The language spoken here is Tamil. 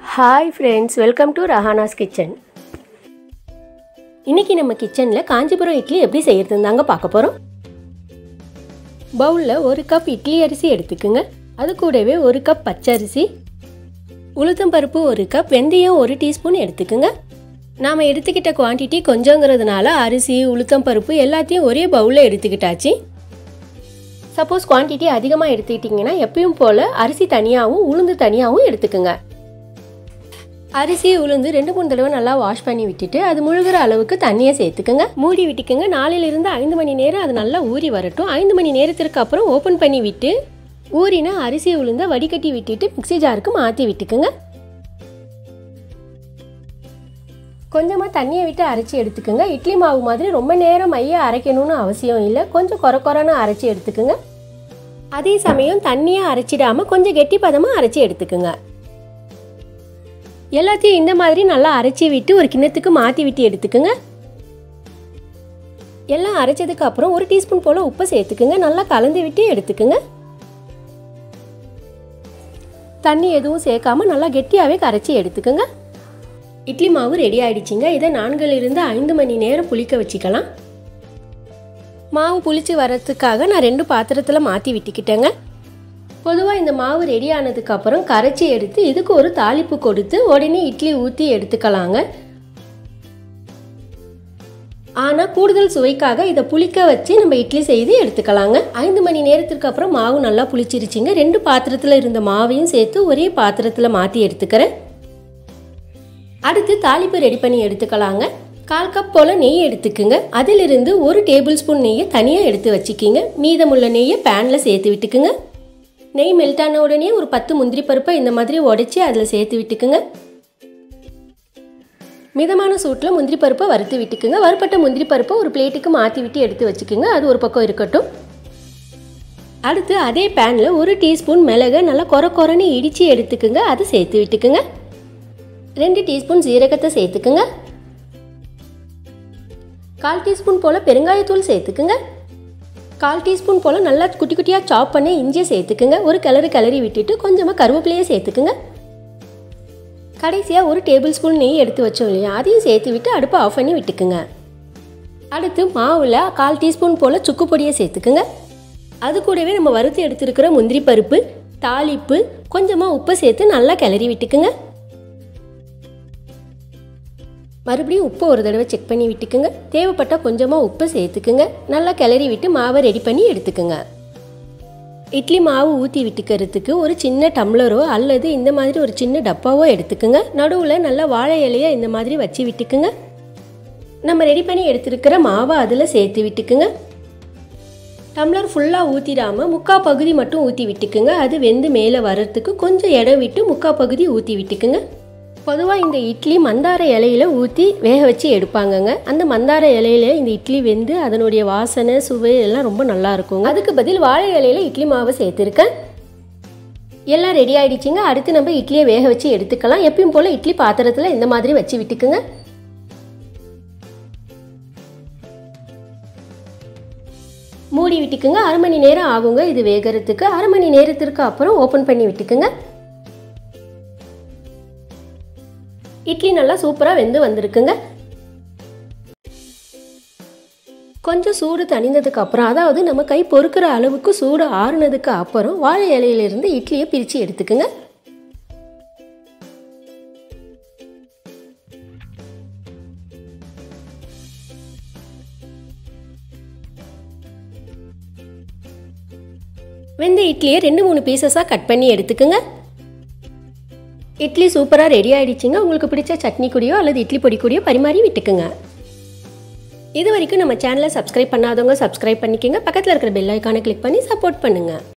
hi friends welcome to Rahana's kitchen இன்னைக்கு நம்ம கிச்சனில் காஞ்சிபுரம் இட்லி எப்படி செய்யறதுன்னு தாங்க பார்க்க போகிறோம் பவுலில் ஒரு கப் இட்லி அரிசி எடுத்துக்குங்க அது கூடவே ஒரு கப் பச்சரிசி உளுத்தம் பருப்பு ஒரு கப் வெந்தயம் ஒரு டீஸ்பூன் எடுத்துக்குங்க நாம் எடுத்துக்கிட்ட குவான்டிட்டி கொஞ்சங்கிறதுனால அரிசி உளுத்தம் பருப்பு எல்லாத்தையும் ஒரே பவுலில் எடுத்துக்கிட்டாச்சு சப்போஸ் குவான்டிட்டி அதிகமாக எடுத்துக்கிட்டிங்கன்னா எப்பயும் போல் அரிசி தனியாகவும் உளுந்து தனியாகவும் எடுத்துக்குங்க அரிசி உளுந்து ரெண்டு மூணு தடவை நல்லா வாஷ் பண்ணி விட்டுட்டு அது முழுகிற அளவுக்கு தண்ணியை சேர்த்துக்குங்க மூடி விட்டுக்குங்க நாளிலிருந்து ஐந்து மணி நேரம் அது நல்லா ஊறி வரட்டும் ஐந்து மணி நேரத்திற்கு அப்புறம் ஓப்பன் பண்ணி விட்டு ஊறின அரிசி உளுந்த வடிகட்டி விட்டுட்டு மிக்ஸி ஜாருக்கு மாற்றி விட்டுக்குங்க கொஞ்சமாக தண்ணியை விட்டு அரைச்சி எடுத்துக்கோங்க இட்லி மாவு மாதிரி ரொம்ப நேரம் மைய அரைக்கணும்னு அவசியம் இல்லை கொஞ்சம் கொர கொரன்னு அரைச்சி எடுத்துக்கோங்க அதே சமயம் தண்ணியை அரைச்சிடாமல் கொஞ்சம் கெட்டி பதமாக அரைச்சி எடுத்துக்கோங்க எல்லாத்தையும் இந்த மாதிரி நல்லா அரைச்சி விட்டு ஒரு கிண்ணத்துக்கு மாற்றி விட்டு எடுத்துக்கோங்க எல்லாம் அரைச்சதுக்கு அப்புறம் ஒரு டீஸ்பூன் போல் உப்பை சேர்த்துக்குங்க நல்லா கலந்து விட்டு எடுத்துக்கோங்க தண்ணி எதுவும் சேர்க்காம நல்லா கெட்டியாகவே கரைச்சி எடுத்துக்கோங்க இட்லி மாவு ரெடி ஆயிடுச்சுங்க இதை நான்கிலிருந்து ஐந்து மணி நேரம் புளிக்க வச்சுக்கலாம் மாவு புளிச்சு வரத்துக்காக நான் ரெண்டு பாத்திரத்தில் மாற்றி விட்டுக்கிட்டேங்க பொதுவாக இந்த மாவு ரெடி ஆனதுக்கப்புறம் கரைச்சி எடுத்து இதுக்கு ஒரு தாளிப்பு கொடுத்து உடனே இட்லி ஊற்றி எடுத்துக்கலாங்க ஆனால் கூடுதல் சுவைக்காக இதை புளிக்க வச்சு நம்ம இட்லி செய்து எடுத்துக்கலாங்க ஐந்து மணி நேரத்திற்கு அப்புறம் மாவு நல்லா புளிச்சிருச்சுங்க ரெண்டு பாத்திரத்தில் இருந்த மாவையும் சேர்த்து ஒரே பாத்திரத்தில் மாற்றி எடுத்துக்கிறேன் அடுத்து தாளிப்பு ரெடி பண்ணி எடுத்துக்கலாங்க கால் கப் போல் நெய் எடுத்துக்குங்க அதிலிருந்து ஒரு டேபிள் ஸ்பூன் நெய்யை தனியாக எடுத்து வச்சுக்கிங்க மீதமுள்ள நெய்யை பேனில் சேர்த்து விட்டுக்குங்க நெய் மெல்ட் ஆன உடனே ஒரு பத்து முந்திரி பருப்பை இந்த மாதிரி உடைச்சி அதில் சேர்த்து விட்டுக்குங்க மிதமான சூட்டில் முந்திரி பருப்பை வறுத்து விட்டுக்குங்க வறுப்பட்ட முந்திரி பருப்பை ஒரு பிளேட்டுக்கு மாற்றி விட்டு எடுத்து வச்சுக்கோங்க அது ஒரு பக்கம் இருக்கட்டும் அடுத்து அதே பேனில் ஒரு டீஸ்பூன் மிளகை நல்லா கொர கொரன்னு இடித்து எடுத்துக்குங்க அதை சேர்த்து விட்டுக்குங்க ரெண்டு டீஸ்பூன் சீரகத்தை சேர்த்துக்குங்க கால் டீஸ்பூன் போல் பெருங்காயத்தூள் சேர்த்துக்குங்க கால் டீஸ்பூன் போல் நல்லா குட்டி குட்டியாக சாப் பண்ணி இஞ்சியை சேர்த்துக்குங்க ஒரு கிளறி கிளறி விட்டுட்டு கொஞ்சமாக கருவேப்பிலையே சேர்த்துக்குங்க கடைசியாக ஒரு டேபிள் ஸ்பூன் நெய் எடுத்து வச்சோம் இல்லையா அதையும் சேர்த்து விட்டு அடுப்பை ஆஃப் பண்ணி விட்டுக்குங்க அடுத்து மாவில் கால் டீஸ்பூன் போல் சுக்கு பொடியை சேர்த்துக்குங்க அது கூடவே நம்ம வறுத்து எடுத்துருக்கிற முந்திரி பருப்பு தாளிப்பு கொஞ்சமாக உப்பு சேர்த்து நல்லா கிளறி விட்டுக்குங்க மறுபடியும் உப்பு ஒரு தடவை செக் பண்ணி விட்டுக்குங்க தேவைப்பட்டால் கொஞ்சமாக உப்பு சேர்த்துக்குங்க நல்லா கிளறி விட்டு மாவை ரெடி பண்ணி எடுத்துக்குங்க இட்லி மாவு ஊற்றி விட்டுக்கிறதுக்கு ஒரு சின்ன டம்ளரோ அல்லது இந்த மாதிரி ஒரு சின்ன டப்பாவோ எடுத்துக்குங்க நடுவில் நல்லா வாழை இலையை இந்த மாதிரி வச்சு விட்டுக்குங்க நம்ம ரெடி பண்ணி எடுத்துருக்கிற மாவை அதில் சேர்த்து விட்டுக்குங்க டம்ளர் ஃபுல்லாக ஊற்றிடாமல் முக்கால் பகுதி மட்டும் ஊற்றி விட்டுக்குங்க அது வெந்து மேலே வர்றதுக்கு கொஞ்சம் இடம் விட்டு முக்கால் பகுதி ஊற்றி விட்டுக்குங்க பொதுவாக இந்த இட்லி மந்தார இலையில ஊற்றி வேக வச்சு எடுப்பாங்கங்க அந்த மந்தார இலையில இந்த இட்லி வெந்து அதனுடைய வாசனை சுவை எல்லாம் ரொம்ப நல்லா இருக்குங்க அதுக்கு பதில் வாழை இலையில இட்லி மாவு சேர்த்துருக்கேன் எல்லாம் ரெடி ஆயிடுச்சுங்க அடுத்து நம்ம இட்லியை வேக வச்சு எடுத்துக்கலாம் எப்பயும் போல் இட்லி பாத்திரத்தில் இந்த மாதிரி வச்சு விட்டுக்குங்க மூடி விட்டுக்குங்க அரை மணி நேரம் ஆகுங்க இது வேகிறதுக்கு அரை மணி நேரத்திற்கு அப்புறம் ஓப்பன் பண்ணி விட்டுக்குங்க இட்லி நல்லா சூப்பராக வெந்து வந்திருக்குங்க கொஞ்சம் சூடு தணிந்ததுக்கு அப்புறம் அதாவது நம்ம கை பொறுக்கிற அளவுக்கு சூடு ஆறுனதுக்கு அப்புறம் வாழை இலையிலிருந்து இட்லியை பிரித்து எடுத்துக்குங்க வெந்த இட்லியை ரெண்டு மூணு பீசஸாக கட் பண்ணி எடுத்துக்குங்க இட்லி சூப்பராக ரெடி ஆகிடுச்சிங்க உங்களுக்கு பிடிச்ச சட்னி கூடயோ அல்லது இட்லி பொடி கூடயோ பரிமாறி விட்டுக்குங்க இது வரைக்கும் நம்ம சேனலை சப்ஸ்கிரைப் பண்ணாதவங்க சப்ஸ்கிரைப் பண்ணிக்கோங்க பக்கத்தில் இருக்கிற பெல் ஐக்கானை கிளிக் பண்ணி சப்போர்ட் பண்ணுங்கள்